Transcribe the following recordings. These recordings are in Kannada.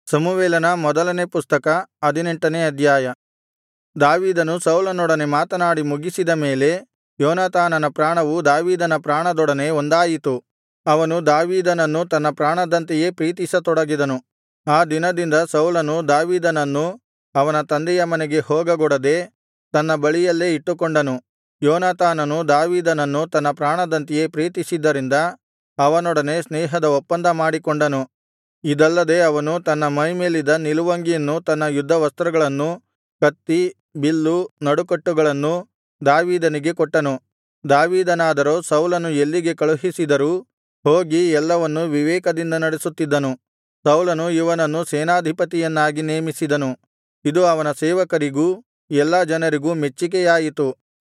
ಸಮುವೇಲನ ಮೊದಲನೇ ಪುಸ್ತಕ ಹದಿನೆಂಟನೇ ಅಧ್ಯಾಯ ದಾವೀದನು ಸೌಲನೊಡನೆ ಮಾತನಾಡಿ ಮುಗಿಸಿದ ಮೇಲೆ ಯೋನಾತಾನನ ಪ್ರಾಣವು ದಾವೀದನ ಪ್ರಾಣದೊಡನೆ ಒಂದಾಯಿತು ಅವನು ದಾವೀದನನ್ನು ತನ್ನ ಪ್ರಾಣದಂತೆಯೇ ಪ್ರೀತಿಸತೊಡಗಿದನು ಆ ದಿನದಿಂದ ಸೌಲನು ದಾವೀದನನ್ನು ಅವನ ತಂದೆಯ ಮನೆಗೆ ಹೋಗಗೊಡದೆ ತನ್ನ ಬಳಿಯಲ್ಲೇ ಇಟ್ಟುಕೊಂಡನು ಯೋನಾತಾನನು ದಾವೀದನನ್ನು ತನ್ನ ಪ್ರಾಣದಂತೆಯೇ ಪ್ರೀತಿಸಿದ್ದರಿಂದ ಅವನೊಡನೆ ಸ್ನೇಹದ ಒಪ್ಪಂದ ಮಾಡಿಕೊಂಡನು ಇದಲ್ಲದೆ ಅವನು ತನ್ನ ಮೈಮೇಲಿದ್ದ ನಿಲುವಂಗಿಯನ್ನೂ ತನ್ನ ಯುದ್ಧವಸ್ತ್ರಗಳನ್ನೂ ಕತ್ತಿ ಬಿಲ್ಲು ನಡುಕಟ್ಟುಗಳನ್ನೂ ದಾವೀದನಿಗೆ ಕೊಟ್ಟನು ದಾವೀದನಾದರೋ ಸೌಲನು ಎಲ್ಲಿಗೆ ಕಳುಹಿಸಿದರೂ ಹೋಗಿ ಎಲ್ಲವನ್ನೂ ವಿವೇಕದಿಂದ ನಡೆಸುತ್ತಿದ್ದನು ಸೌಲನು ಇವನನ್ನು ಸೇನಾಧಿಪತಿಯನ್ನಾಗಿ ನೇಮಿಸಿದನು ಇದು ಅವನ ಸೇವಕರಿಗೂ ಎಲ್ಲಾ ಜನರಿಗೂ ಮೆಚ್ಚಿಕೆಯಾಯಿತು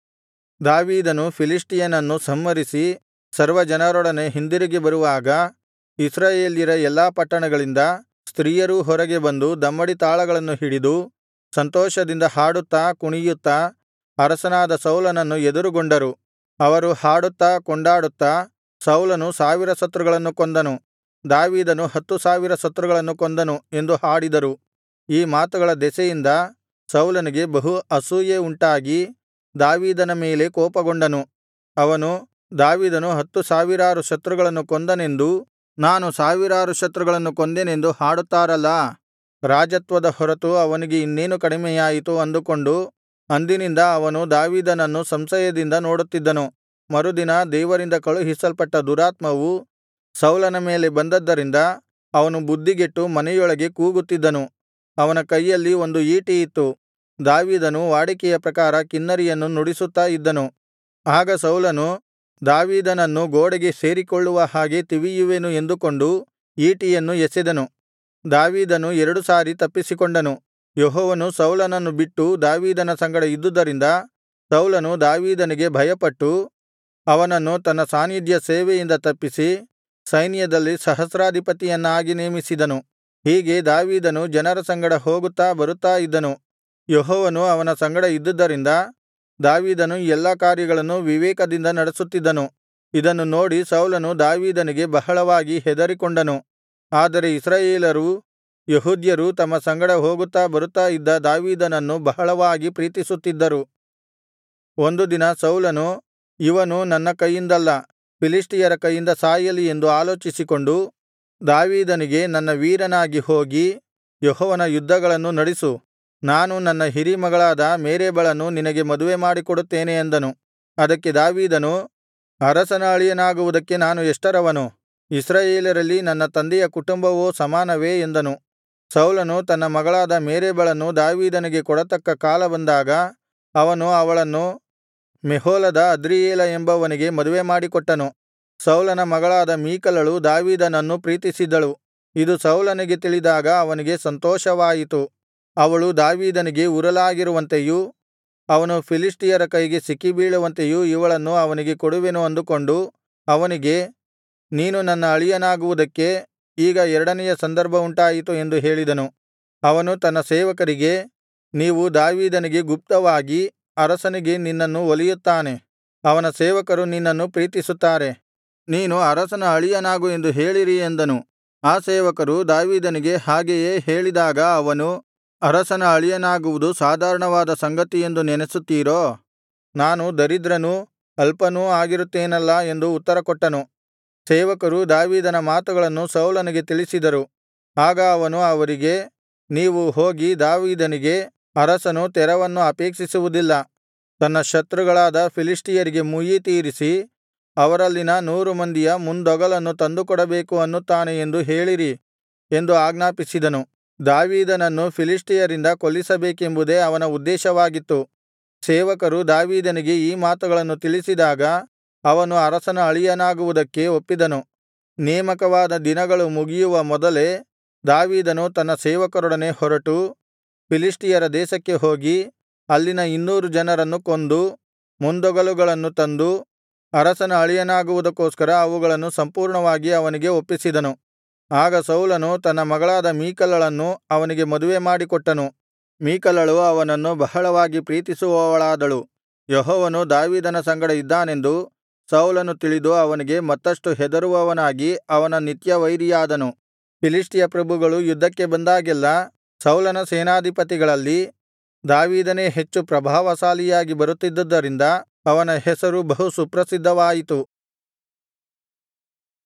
ದಾವೀದನು ಫಿಲಿಷ್ಟಿಯನನ್ನು ಸಂಹರಿಸಿ ಸರ್ವಜನರೊಡನೆ ಹಿಂದಿರುಗಿ ಬರುವಾಗ ಇಸ್ರಾಯೇಲ್ಯರ ಎಲ್ಲಾ ಪಟ್ಟಣಗಳಿಂದ ಸ್ತ್ರೀಯರೂ ಹೊರಗೆ ಬಂದು ದಮ್ಮಡಿ ತಾಳಗಳನ್ನು ಹಿಡಿದು ಸಂತೋಷದಿಂದ ಹಾಡುತ್ತಾ ಕುಣಿಯುತ್ತಾ ಅರಸನಾದ ಸೌಲನನ್ನು ಎದುರುಗೊಂಡರು ಅವರು ಹಾಡುತ್ತಾ ಕೊಂಡಾಡುತ್ತಾ ಸೌಲನು ಸಾವಿರ ಶತ್ರುಗಳನ್ನು ಕೊಂದನು ದಾವೀದನು ಹತ್ತು ಸಾವಿರ ಶತ್ರುಗಳನ್ನು ಕೊಂದನು ಎಂದು ಹಾಡಿದರು ಈ ಮಾತುಗಳ ದೆಸೆಯಿಂದ ಸೌಲನಿಗೆ ಬಹು ಅಸೂಯೆ ಉಂಟಾಗಿ ದಾವೀದನ ಮೇಲೆ ಕೋಪಗೊಂಡನು ಅವನು ದಾವೀದನು ಹತ್ತು ಸಾವಿರಾರು ಶತ್ರುಗಳನ್ನು ಕೊಂದನೆಂದೂ ನಾನು ಸಾವಿರಾರು ಶತ್ರುಗಳನ್ನು ಕೊಂದೆನೆಂದು ಹಾಡುತ್ತಾರಲ್ಲಾ ರಾಜತ್ವದ ಹೊರತು ಅವನಿಗೆ ಇನ್ನೇನು ಕಡಿಮೆಯಾಯಿತು ಅಂದುಕೊಂಡು ಅಂದಿನಿಂದ ಅವನು ದಾವೀದನನ್ನು ಸಂಶಯದಿಂದ ನೋಡುತ್ತಿದ್ದನು ಮರುದಿನ ದೇವರಿಂದ ಕಳುಹಿಸಲ್ಪಟ್ಟ ದುರಾತ್ಮವು ಸೌಲನ ಮೇಲೆ ಬಂದದ್ದರಿಂದ ಅವನು ಬುದ್ಧಿಗೆಟ್ಟು ಮನೆಯೊಳಗೆ ಕೂಗುತ್ತಿದ್ದನು ಅವನ ಕೈಯಲ್ಲಿ ಒಂದು ಈಟಿ ಇತ್ತು ದಾವೀದನು ವಾಡಿಕೆಯ ಪ್ರಕಾರ ಕಿನ್ನರಿಯನ್ನು ನುಡಿಸುತ್ತಾ ಇದ್ದನು ಆಗ ಸೌಲನು ದಾವೀದನನ್ನು ಗೋಡೆಗೆ ಸೇರಿಕೊಳ್ಳುವ ಹಾಗೆ ತಿವಿಯುವೆನು ಎಂದುಕೊಂಡು ಈಟಿಯನ್ನು ಎಸೆದನು ದಾವೀದನು ಎರಡು ಸಾರಿ ತಪ್ಪಿಸಿಕೊಂಡನು ಯೆಹೋವನು ಸೌಲನನ್ನು ಬಿಟ್ಟು ದಾವೀದನ ಸಂಗಡ ಇದ್ದುದರಿಂದ ಸೌಲನು ದಾವೀದನಿಗೆ ಭಯಪಟ್ಟು ಅವನನ್ನು ತನ್ನ ಸಾನ್ನಿಧ್ಯ ಸೇವೆಯಿಂದ ತಪ್ಪಿಸಿ ಸೈನ್ಯದಲ್ಲಿ ಸಹಸ್ರಾಧಿಪತಿಯನ್ನಾಗಿ ನೇಮಿಸಿದನು ಹೀಗೆ ದಾವೀದನು ಜನರ ಸಂಗಡ ಹೋಗುತ್ತಾ ಬರುತ್ತಾ ಇದ್ದನು ಯೆಹೋವನು ಅವನ ಸಂಗಡ ಇದ್ದುದರಿಂದ ದಾವೀದನು ಎಲ್ಲಾ ಕಾರ್ಯಗಳನ್ನು ವಿವೇಕದಿಂದ ನಡೆಸುತ್ತಿದ್ದನು ಇದನ್ನು ನೋಡಿ ಸೌಲನು ದಾವೀದನಿಗೆ ಬಹಳವಾಗಿ ಹೆದರಿಕೊಂಡನು ಆದರೆ ಇಸ್ರಾಯೇಲರೂ ಯೆಹೂದ್ಯರೂ ತಮ್ಮ ಸಂಗಡ ಹೋಗುತ್ತಾ ಬರುತ್ತಾ ಇದ್ದ ದಾವೀದನನ್ನು ಬಹಳವಾಗಿ ಪ್ರೀತಿಸುತ್ತಿದ್ದರು ಒಂದು ದಿನ ಸೌಲನು ಇವನು ನನ್ನ ಕೈಯಿಂದಲ್ಲ ಫಿಲಿಷ್ಟಿಯರ ಕೈಯಿಂದ ಸಾಯಲಿ ಎಂದು ಆಲೋಚಿಸಿಕೊಂಡು ದಾವೀದನಿಗೆ ನನ್ನ ವೀರನಾಗಿ ಹೋಗಿ ಯೆಹೋವನ ಯುದ್ಧಗಳನ್ನು ನಡಿಸು ನಾನು ನನ್ನ ಹಿರೀಮಗಳಾದ ಮೇರಬಳನ್ನು ನಿನಗೆ ಮದುವೆ ಮಾಡಿಕೊಡುತ್ತೇನೆ ಅಂದನು ಅದಕ್ಕೆ ದಾವೀದನು ಅರಸನ ಅಳಿಯನಾಗುವುದಕ್ಕೆ ನಾನು ಎಷ್ಟರವನು ಇಸ್ರಾಯೇಲರಲ್ಲಿ ನನ್ನ ತಂದೆಯ ಕುಟುಂಬವೋ ಸಮಾನವೇ ಎಂದನು ಸೌಲನು ತನ್ನ ಮಗಳಾದ ಮೇರಬಳನ್ನು ದಾವೀದನಿಗೆ ಕೊಡತಕ್ಕ ಕಾಲ ಬಂದಾಗ ಅವನು ಅವಳನ್ನು ಮೆಹೋಲದ ಅದ್ರಿಯೇಲ ಎಂಬವನಿಗೆ ಮದುವೆ ಮಾಡಿಕೊಟ್ಟನು ಸೌಲನ ಮಗಳಾದ ಮೀಕಲಳು ದಾವೀದನನ್ನು ಪ್ರೀತಿಸಿದ್ದಳು ಇದು ಸೌಲನಿಗೆ ತಿಳಿದಾಗ ಅವನಿಗೆ ಸಂತೋಷವಾಯಿತು ಅವಳು ದಾವೀದನಿಗೆ ಉರಲಾಗಿರುವಂತೆಯೂ ಅವನು ಫಿಲಿಷ್ಟಿಯರ ಕೈಗೆ ಸಿಕ್ಕಿಬೀಳುವಂತೆಯೂ ಇವಳನ್ನು ಅವನಿಗೆ ಕೊಡುವೆನು ಅಂದುಕೊಂಡು ಅವನಿಗೆ ನೀನು ನನ್ನ ಅಳಿಯನಾಗುವುದಕ್ಕೆ ಈಗ ಎರಡನೆಯ ಸಂದರ್ಭ ಉಂಟಾಯಿತು ಎಂದು ಹೇಳಿದನು ಅವನು ತನ್ನ ಸೇವಕರಿಗೆ ನೀವು ದಾವೀದನಿಗೆ ಗುಪ್ತವಾಗಿ ಅರಸನಿಗೆ ನಿನ್ನನ್ನು ಒಲಿಯುತ್ತಾನೆ ಅವನ ಸೇವಕರು ನಿನ್ನನ್ನು ಪ್ರೀತಿಸುತ್ತಾರೆ ನೀನು ಅರಸನ ಅಳಿಯನಾಗು ಎಂದು ಹೇಳಿರಿ ಎಂದನು ಆ ಸೇವಕರು ದಾವೀದನಿಗೆ ಹಾಗೆಯೇ ಹೇಳಿದಾಗ ಅವನು ಅರಸನ ಅಳಿಯನಾಗುವುದು ಸಾಧಾರಣವಾದ ಸಂಗತಿಯೆಂದು ನೆನಸುತ್ತೀರೋ ನಾನು ದರಿದ್ರನೂ ಅಲ್ಪನೂ ಆಗಿರುತ್ತೇನಲ್ಲಾ ಎಂದು ಉತ್ತರಕೊಟ್ಟನು ಸೇವಕರು ದಾವೀದನ ಮಾತುಗಳನ್ನು ಸೌಲನಿಗೆ ತಿಳಿಸಿದರು ಆಗ ಅವನು ಅವರಿಗೆ ನೀವು ಹೋಗಿ ದಾವೀದನಿಗೆ ಅರಸನು ತೆರವನ್ನು ಅಪೇಕ್ಷಿಸುವುದಿಲ್ಲ ತನ್ನ ಶತ್ರುಗಳಾದ ಫಿಲಿಷ್ಟಿಯರಿಗೆ ಮುಯ್ಯಿತೀರಿಸಿ ಅವರಲ್ಲಿನ ನೂರು ಮಂದಿಯ ಮುಂದೊಗಲನ್ನು ತಂದುಕೊಡಬೇಕು ಅನ್ನುತ್ತಾನೆ ಎಂದು ಹೇಳಿರಿ ಎಂದು ಆಜ್ಞಾಪಿಸಿದನು ದಾವೀದನನ್ನು ಫಿಲಿಷ್ಟಿಯರಿಂದ ಕೊಲ್ಲಿಸಬೇಕೆಂಬುದೇ ಅವನ ಉದ್ದೇಶವಾಗಿತ್ತು ಸೇವಕರು ದಾವೀದನಿಗೆ ಈ ಮಾತುಗಳನ್ನು ತಿಳಿಸಿದಾಗ ಅವನು ಅರಸನ ಅಳಿಯನಾಗುವುದಕ್ಕೆ ಒಪ್ಪಿದನು ನೇಮಕವಾದ ದಿನಗಳು ಮುಗಿಯುವ ಮೊದಲೇ ದಾವೀದನು ತನ್ನ ಸೇವಕರೊಡನೆ ಹೊರಟು ಫಿಲಿಷ್ಟಿಯರ ದೇಶಕ್ಕೆ ಹೋಗಿ ಅಲ್ಲಿನ ಇನ್ನೂರು ಜನರನ್ನು ಕೊಂದು ಮುಂದೊಗಲುಗಳನ್ನು ತಂದು ಅರಸನ ಅಳಿಯನಾಗುವುದಕ್ಕೋಸ್ಕರ ಅವುಗಳನ್ನು ಸಂಪೂರ್ಣವಾಗಿ ಅವನಿಗೆ ಒಪ್ಪಿಸಿದನು ಆಗ ಸೌಲನು ತನ್ನ ಮಗಳಾದ ಮೀಕಲಳನ್ನು ಅವನಿಗೆ ಮದುವೆ ಮಾಡಿಕೊಟ್ಟನು ಮೀಕಲಳು ಅವನನ್ನು ಬಹಳವಾಗಿ ಪ್ರೀತಿಸುವವಳಾದಳು ಯೆಹೋವನು ದಾವೀದನ ಸಂಗಡ ಇದ್ದಾನೆಂದು ಸೌಲನು ತಿಳಿದು ಅವನಿಗೆ ಮತ್ತಷ್ಟು ಹೆದರುವವನಾಗಿ ಅವನ ನಿತ್ಯವೈರಿಯಾದನು ಫಿಲಿಷ್ಟಿಯ ಪ್ರಭುಗಳು ಯುದ್ಧಕ್ಕೆ ಬಂದಾಗೆಲ್ಲಾ ಸೌಲನ ಸೇನಾಧಿಪತಿಗಳಲ್ಲಿ ದಾವೀದನೇ ಹೆಚ್ಚು ಪ್ರಭಾವಶಾಲಿಯಾಗಿ ಬರುತ್ತಿದ್ದದರಿಂದ ಅವನ ಹೆಸರು ಬಹು ಸುಪ್ರಸಿದ್ಧವಾಯಿತು